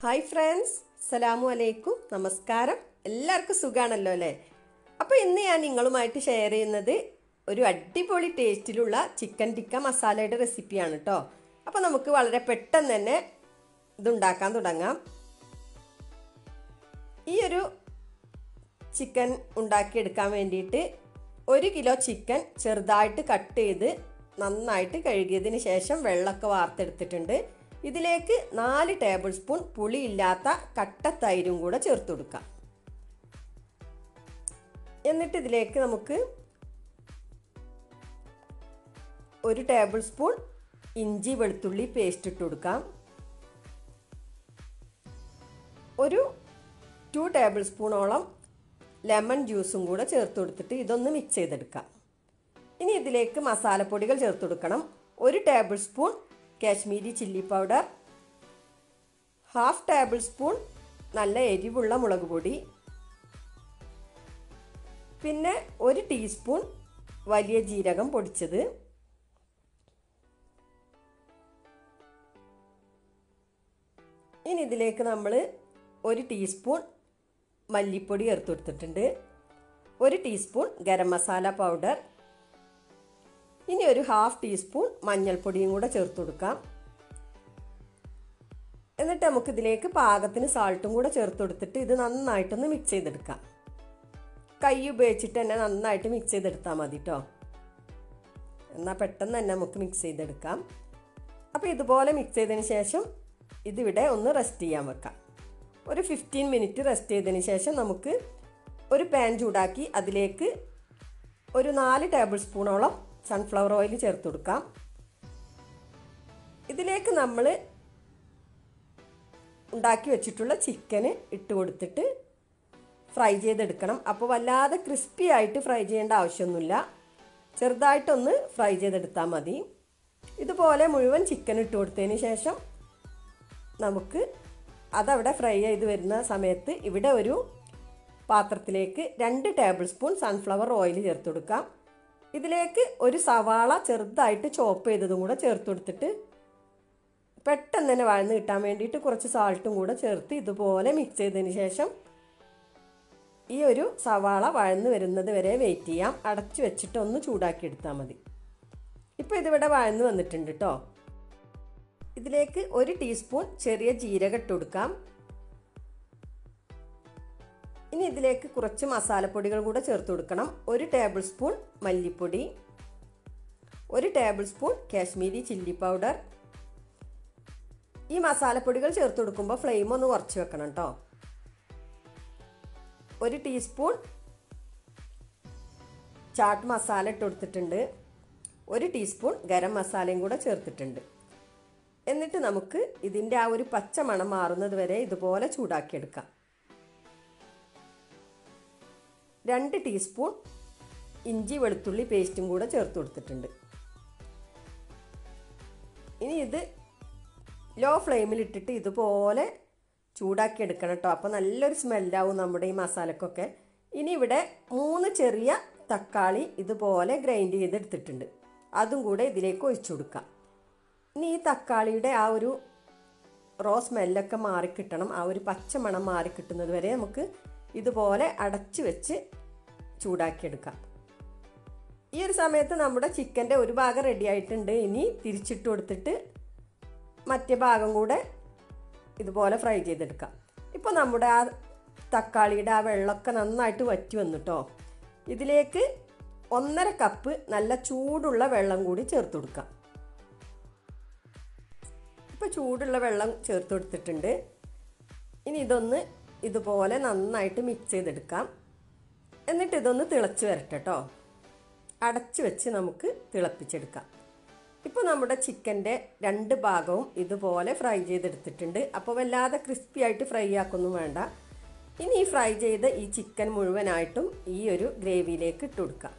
hi friends സലാമു അലൈക്കും നമസ്കാരം എല്ലാവർക്കും സുഖാണല്ലോ അല്ലേ അപ്പോൾ ഇന്ന് ഞാൻ നിങ്ങളുമായിട്ട് ഷെയർ ചെയ്യുന്നത് ഒരു അടിപൊളി ടേസ്റ്റിലുള്ള ചിക്കൻ ടിക്ക മസാലയുടെ റെസിപ്പിയാണ് കേട്ടോ അപ്പോൾ നമുക്ക് വളരെ പെട്ടെന്ന് തന്നെ ഇതുണ്ടാക്കാൻ തുടങ്ങാം ഈ ഒരു ചിക്കൻ ഉണ്ടാക്കിയെടുക്കാൻ വേണ്ടിയിട്ട് ഒരു കിലോ ചിക്കൻ ചെറുതായിട്ട് കട്ട് ചെയ്ത് നന്നായിട്ട് കഴുകിയതിന് ശേഷം വെള്ളമൊക്കെ വാർത്തെടുത്തിട്ടുണ്ട് ഇതിലേക്ക് നാല് ടേബിൾ സ്പൂൺ പുളിയില്ലാത്ത കട്ട തൈരും കൂടെ ചേർത്ത് കൊടുക്കാം എന്നിട്ട് ഇതിലേക്ക് നമുക്ക് ഒരു ടേബിൾ സ്പൂൺ ഇഞ്ചി വെളുത്തുള്ളി പേസ്റ്റ് ഇട്ട് കൊടുക്കാം ഒരു ടു ടേബിൾ സ്പൂണോളം ലെമൺ ജ്യൂസും കൂടെ ചേർത്ത് കൊടുത്തിട്ട് ഇതൊന്ന് മിക്സ് ചെയ്തെടുക്കാം ഇനി ഇതിലേക്ക് മസാലപ്പൊടികൾ ചേർത്ത് കൊടുക്കണം ഒരു table spoon Kashmiri chilli powder half table spoon നല്ല എരിവുള്ള മുളക് പൊടി പിന്നെ ഒരു ടീസ്പൂൺ വലിയ ജീരകം പൊടിച്ചത് ഇനി ഇതിലേക്ക് നമ്മൾ ഒരു ടീസ്പൂൺ മല്ലിപ്പൊടി ചേർത്ത് കൊടുത്തിട്ടുണ്ട് ഒരു ടീസ്പൂൺ ഗരം മസാല പൗഡർ ഇനി ഒരു ഹാഫ് ടീസ്പൂൺ മഞ്ഞൾപ്പൊടിയും കൂടെ ചേർത്ത് കൊടുക്കാം എന്നിട്ട് നമുക്ക് ഇതിലേക്ക് പാകത്തിന് സാൾട്ടും കൂടെ ചേർത്ത് കൊടുത്തിട്ട് ഇത് നന്നായിട്ടൊന്ന് മിക്സ് ചെയ്തെടുക്കാം കൈ ഉപയോഗിച്ചിട്ട് തന്നെ നന്നായിട്ട് മിക്സ് ചെയ്തെടുത്താൽ മതി കേട്ടോ എന്നാൽ പെട്ടെന്ന് തന്നെ നമുക്ക് മിക്സ് ചെയ്തെടുക്കാം അപ്പോൾ ഇതുപോലെ മിക്സ് ചെയ്തതിന് ശേഷം ഇതിവിടെ ഒന്ന് റെസ്റ്റ് ചെയ്യാൻ വെക്കാം ഒരു ഫിഫ്റ്റീൻ മിനിറ്റ് റെസ്റ്റ് ചെയ്തതിന് ശേഷം നമുക്ക് ഒരു പാൻ ചൂടാക്കി അതിലേക്ക് ഒരു നാല് ടേബിൾ സ്പൂണോളം സൺഫ്ലവർ ഓയിൽ ചേർത്ത് കൊടുക്കാം ഇതിലേക്ക് നമ്മൾ ഉണ്ടാക്കി വെച്ചിട്ടുള്ള ചിക്കന് ഇട്ട് കൊടുത്തിട്ട് ഫ്രൈ ചെയ്തെടുക്കണം അപ്പോൾ വല്ലാതെ ക്രിസ്പി ആയിട്ട് ഫ്രൈ ചെയ്യേണ്ട ആവശ്യമൊന്നുമില്ല ചെറുതായിട്ടൊന്ന് ഫ്രൈ ചെയ്തെടുത്താൽ മതി ഇതുപോലെ മുഴുവൻ ചിക്കൻ ഇട്ട് കൊടുത്തതിന് ശേഷം നമുക്ക് അതവിടെ ഫ്രൈ ചെയ്ത് വരുന്ന സമയത്ത് ഇവിടെ ഒരു പാത്രത്തിലേക്ക് രണ്ട് ടേബിൾ സ്പൂൺ സൺഫ്ലവർ ഓയിൽ ചേർത്ത് കൊടുക്കാം ഇതിലേക്ക് ഒരു സവാള ചെറുതായിട്ട് ചോപ്പ് ചെയ്തതും കൂടെ ചേർത്ത് കൊടുത്തിട്ട് പെട്ടെന്ന് തന്നെ വഴന്ന് കിട്ടാൻ വേണ്ടിയിട്ട് കുറച്ച് സാൾട്ടും കൂടെ ചേർത്ത് ഇതുപോലെ മിക്സ് ചെയ്തതിന് ശേഷം ഈ ഒരു സവാള വഴന്ന് വരുന്നത് വരെ വെയിറ്റ് ചെയ്യാം അടച്ചു വെച്ചിട്ട് ഒന്ന് ചൂടാക്കി എടുത്താൽ മതി ഇപ്പോൾ ഇതിവിടെ വഴന്ന് വന്നിട്ടുണ്ട് കേട്ടോ ഇതിലേക്ക് ഒരു ടീസ്പൂൺ ചെറിയ ജീരകം ഇട്ട് കൊടുക്കാം ഇനി ഇതിലേക്ക് കുറച്ച് മസാലപ്പൊടികൾ കൂടെ ചേർത്ത് കൊടുക്കണം ഒരു ടേബിൾ സ്പൂൺ മല്ലിപ്പൊടി ഒരു table spoon Kashmiri chilli powder ഈ മസാലപ്പൊടികൾ ചേർത്ത് കൊടുക്കുമ്പോൾ ഫ്ലെയിം ഒന്ന് കുറച്ച് വെക്കണം കേട്ടോ ഒരു ടീസ്പൂൺ ചാട്ട് മസാല ഇട്ട് കൊടുത്തിട്ടുണ്ട് ഒരു ടീസ്പൂൺ ഗരം മസാലയും കൂടെ ചേർത്തിട്ടുണ്ട് എന്നിട്ട് നമുക്ക് ഇതിൻ്റെ ആ ഒരു പച്ച മണം മാറുന്നത് വരെ ഇതുപോലെ ചൂടാക്കിയെടുക്കാം രണ്ട് ടീസ്പൂൺ ഇഞ്ചി വെളുത്തുള്ളി പേസ്റ്റും കൂടെ ചേർത്ത് കൊടുത്തിട്ടുണ്ട് ഇനി ഇത് ലോ ഫ്ലെയിമിൽ ഇട്ടിട്ട് ഇതുപോലെ ചൂടാക്കി എടുക്കണം കേട്ടോ അപ്പോൾ നല്ലൊരു സ്മെല്ലാവും നമ്മുടെ ഈ മസാലക്കൊക്കെ ഇനി ഇവിടെ മൂന്ന് ചെറിയ തക്കാളി ഇതുപോലെ ഗ്രൈൻഡ് ചെയ്തെടുത്തിട്ടുണ്ട് അതും കൂടെ ഇതിലേക്ക് ഒഴിച്ചു കൊടുക്കാം ഇനി ഈ തക്കാളിയുടെ ആ ഒരു റോ സ്മെല്ലൊക്കെ മാറിക്കിട്ടണം ആ ഒരു പച്ച മണം മാറിക്കിട്ടുന്നത് വരെ നമുക്ക് ഇതുപോലെ അടച്ചു വെച്ച് ചൂടാക്കിയെടുക്കാം ഈ ഒരു സമയത്ത് നമ്മുടെ ചിക്കൻ്റെ ഒരു ഭാഗം റെഡി ആയിട്ടുണ്ട് ഇനി തിരിച്ചിട്ട് കൊടുത്തിട്ട് മറ്റേ ഭാഗം കൂടെ ഇതുപോലെ ഫ്രൈ ചെയ്തെടുക്കാം ഇപ്പോൾ നമ്മുടെ ആ തക്കാളിയുടെ ആ വെള്ളമൊക്കെ നന്നായിട്ട് വറ്റി വന്നിട്ടോ ഇതിലേക്ക് ഒന്നര കപ്പ് നല്ല ചൂടുള്ള വെള്ളം കൂടി ചേർത്ത് കൊടുക്കാം ഇപ്പോൾ ചൂടുള്ള വെള്ളം ചേർത്ത് കൊടുത്തിട്ടുണ്ട് ഇനി ഇതൊന്ന് ഇതുപോലെ നന്നായിട്ട് മിക്സ് ചെയ്തെടുക്കാം എന്നിട്ട് ഇതൊന്ന് തിളച്ച് വരട്ടെ കേട്ടോ അടച്ച് വെച്ച് നമുക്ക് തിളപ്പിച്ചെടുക്കാം ഇപ്പോൾ നമ്മുടെ ചിക്കൻ്റെ രണ്ട് ഭാഗവും ഇതുപോലെ ഫ്രൈ ചെയ്തെടുത്തിട്ടുണ്ട് അപ്പോൾ വല്ലാതെ ക്രിസ്പി ആയിട്ട് ഫ്രൈ ആക്കൊന്നും വേണ്ട ഇനി ഈ ഫ്രൈ ചെയ്ത ഈ ചിക്കൻ മുഴുവനായിട്ടും ഈ ഒരു ഗ്രേവിയിലേക്ക് ഇട്ട് കൊടുക്കാം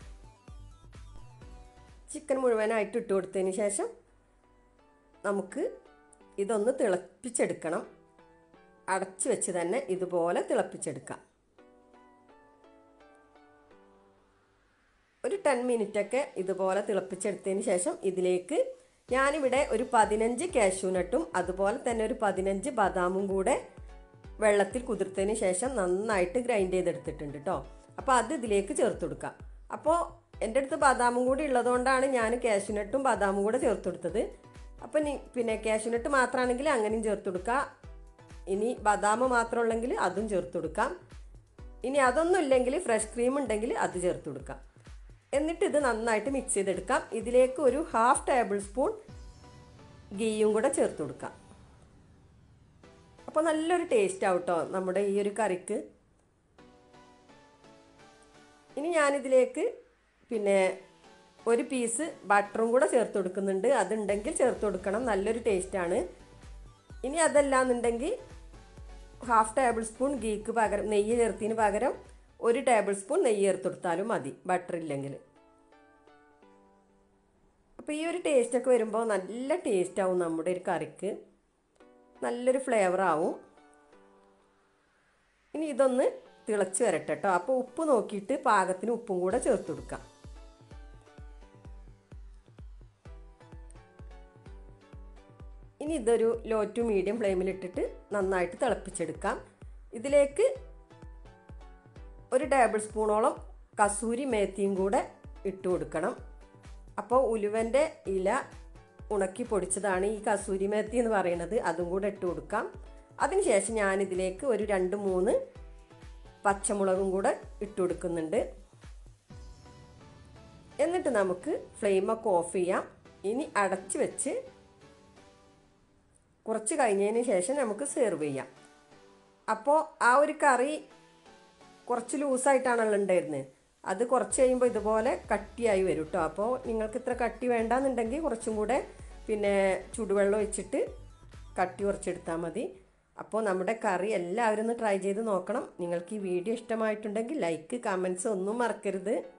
ചിക്കൻ മുഴുവനായിട്ട് ഇട്ട് കൊടുത്തതിന് ശേഷം നമുക്ക് ഇതൊന്ന് തിളപ്പിച്ചെടുക്കണം അടച്ചു വെച്ച് തന്നെ ഇതുപോലെ തിളപ്പിച്ചെടുക്കാം ഒരു ടെൻ മിനിറ്റൊക്കെ ഇതുപോലെ തിളപ്പിച്ചെടുത്തതിന് ശേഷം ഇതിലേക്ക് ഞാനിവിടെ ഒരു പതിനഞ്ച് കാഷ്യൂനട്ടും അതുപോലെ തന്നെ ഒരു പതിനഞ്ച് ബദാമും കൂടെ വെള്ളത്തിൽ കുതിർത്തതിന് ശേഷം നന്നായിട്ട് ഗ്രൈൻഡ് ചെയ്തെടുത്തിട്ടുണ്ട് കേട്ടോ അപ്പോൾ അത് ഇതിലേക്ക് ചേർത്ത് കൊടുക്കാം അപ്പോൾ എൻ്റെ അടുത്ത് ബദാമും കൂടി ഉള്ളതുകൊണ്ടാണ് ഞാൻ കാഷ്യൂനട്ടും ബദാമും കൂടെ ചേർത്ത് കൊടുത്തത് അപ്പം നീ പിന്നെ കാഷ്യൂനട്ട് മാത്രമാണെങ്കിൽ അങ്ങനെയും ചേർത്ത് കൊടുക്കാം ഇനി ബദാം മാത്രം ഉള്ളെങ്കിൽ അതും ചേർത്ത് കൊടുക്കാം ഇനി അതൊന്നും ഇല്ലെങ്കിൽ ഫ്രഷ് ക്രീം ഉണ്ടെങ്കിൽ അത് ചേർത്ത് കൊടുക്കാം എന്നിട്ട് ഇത് നന്നായിട്ട് മിക്സ് ചെയ്തെടുക്കാം ഇതിലേക്ക് ഒരു ഹാഫ് ടേബിൾ സ്പൂൺ ഗീയും കൂടെ ചേർത്ത് കൊടുക്കാം അപ്പോൾ നല്ലൊരു ടേസ്റ്റ് ആവട്ടോ നമ്മുടെ ഈ ഒരു കറിക്ക് ഇനി ഞാനിതിലേക്ക് പിന്നെ ഒരു പീസ് ബട്ടറും കൂടെ ചേർത്ത് കൊടുക്കുന്നുണ്ട് അതുണ്ടെങ്കിൽ ചേർത്ത് കൊടുക്കണം നല്ലൊരു ടേസ്റ്റാണ് ഇനി അതല്ലാന്നുണ്ടെങ്കിൽ ഹാഫ് ടേബിൾ സ്പൂൺ ഗീക്ക് പകരം നെയ്യ് ചേർത്തതിന് പകരം ഒരു ടേബിൾ സ്പൂൺ നെയ്യ് ചേർത്ത് കൊടുത്താലും മതി ബട്ടർ ഇല്ലെങ്കിൽ അപ്പോൾ ഈ ഒരു ടേസ്റ്റൊക്കെ വരുമ്പോൾ നല്ല ടേസ്റ്റ് ആവും നമ്മുടെ ഒരു കറിക്ക് നല്ലൊരു ഫ്ലേവർ ആവും ഇനി ഇതൊന്ന് തിളച്ച് വരട്ടെ കേട്ടോ അപ്പോൾ ഉപ്പ് നോക്കിയിട്ട് പാകത്തിന് ഉപ്പും കൂടെ ചേർത്ത് കൊടുക്കാം ഇനി ഇതൊരു ലോ ടു മീഡിയം ഫ്ലെയിമിലിട്ടിട്ട് നന്നായിട്ട് തിളപ്പിച്ചെടുക്കാം ഇതിലേക്ക് ഒരു ടേബിൾ സ്പൂണോളം കസൂരി മേത്തിയും കൂടെ ഇട്ട് കൊടുക്കണം അപ്പോൾ ഉലുവൻ്റെ ഇല ഉണക്കി പൊടിച്ചതാണ് ഈ കസൂരി മേത്തി എന്ന് പറയുന്നത് അതും കൂടെ ഇട്ട് കൊടുക്കാം അതിനുശേഷം ഞാനിതിലേക്ക് ഒരു രണ്ട് മൂന്ന് പച്ചമുളകും കൂടെ ഇട്ട് കൊടുക്കുന്നുണ്ട് എന്നിട്ട് നമുക്ക് ഫ്ലെയിമൊക്കെ ഓഫ് ചെയ്യാം ഇനി അടച്ച് വെച്ച് കുറച്ച് കഴിഞ്ഞതിന് ശേഷം നമുക്ക് സെർവ് ചെയ്യാം അപ്പോൾ ആ ഒരു കറി കുറച്ച് ലൂസായിട്ടാണല്ലോ ഉണ്ടായിരുന്നത് അത് കുറച്ച് കഴിയുമ്പോൾ ഇതുപോലെ കട്ടിയായി വരും കേട്ടോ അപ്പോൾ നിങ്ങൾക്ക് ഇത്ര കട്ടി വേണ്ടാന്നുണ്ടെങ്കിൽ കുറച്ചും കൂടെ പിന്നെ ചുടുവെള്ളം ഒഴിച്ചിട്ട് കട്ടി കുറച്ചെടുത്താൽ മതി അപ്പോൾ നമ്മുടെ കറി എല്ലാവരും ഒന്ന് ട്രൈ ചെയ്ത് നോക്കണം നിങ്ങൾക്ക് ഈ വീഡിയോ ഇഷ്ടമായിട്ടുണ്ടെങ്കിൽ ലൈക്ക് കമൻസ് ഒന്നും മറക്കരുത്